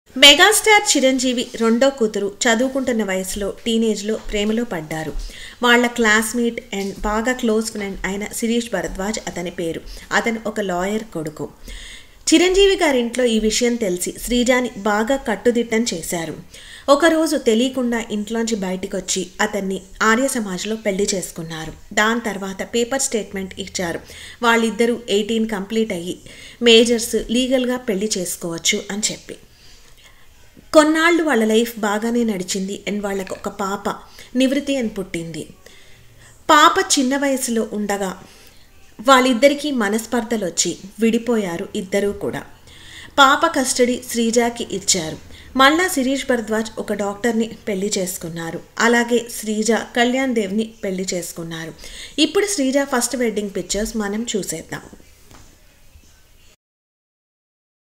megastar Chiranjeevi రెండో కూతురు చదువుకుంటున్న వయసులో టీనేజ్లో ప్రేమలో పడ్డారు వాళ్ళ క్లాస్మేట్ అండ్ బాగా క్లోజ్ ఫ్రెండ్ అయిన శిరీష్ భరద్వాజ్ అతని పేరు అతను ఒక లాయర్ కొడుకు చిరంజీవి గారింట్లో ఈ విషయం తెలిసి శ్రీజాని బాగా కట్టుదిట్టం చేశారు ఒకరోజు తెలియకుండా ఇంట్లోంచి బయటికి వచ్చి అతన్ని ఆర్య సమాజ్లో పెళ్లి చేసుకున్నారు దాని తర్వాత పేపర్ స్టేట్మెంట్ ఇచ్చారు వాళ్ళిద్దరూ ఎయిటీన్ కంప్లీట్ అయ్యి మేజర్స్ లీగల్గా పెళ్లి చేసుకోవచ్చు అని చెప్పి కొన్నాళ్ళు వాళ్ళ లైఫ్ బాగానే నడిచింది అండ్ వాళ్ళకు ఒక పాప నివృత్తి అని పుట్టింది పాప చిన్న వయసులో ఉండగా వాళ్ళిద్దరికీ మనస్పర్ధలు వచ్చి విడిపోయారు ఇద్దరూ కూడా పాప కస్టడీ శ్రీజాకి ఇచ్చారు మళ్ళా శిరీష్ భరద్వాజ్ ఒక డాక్టర్ని పెళ్లి చేసుకున్నారు అలాగే శ్రీజ కళ్యాణ్ దేవ్ని పెళ్లి చేసుకున్నారు ఇప్పుడు శ్రీజ ఫస్ట్ వెడ్డింగ్ పిక్చర్స్ మనం చూసేద్దాం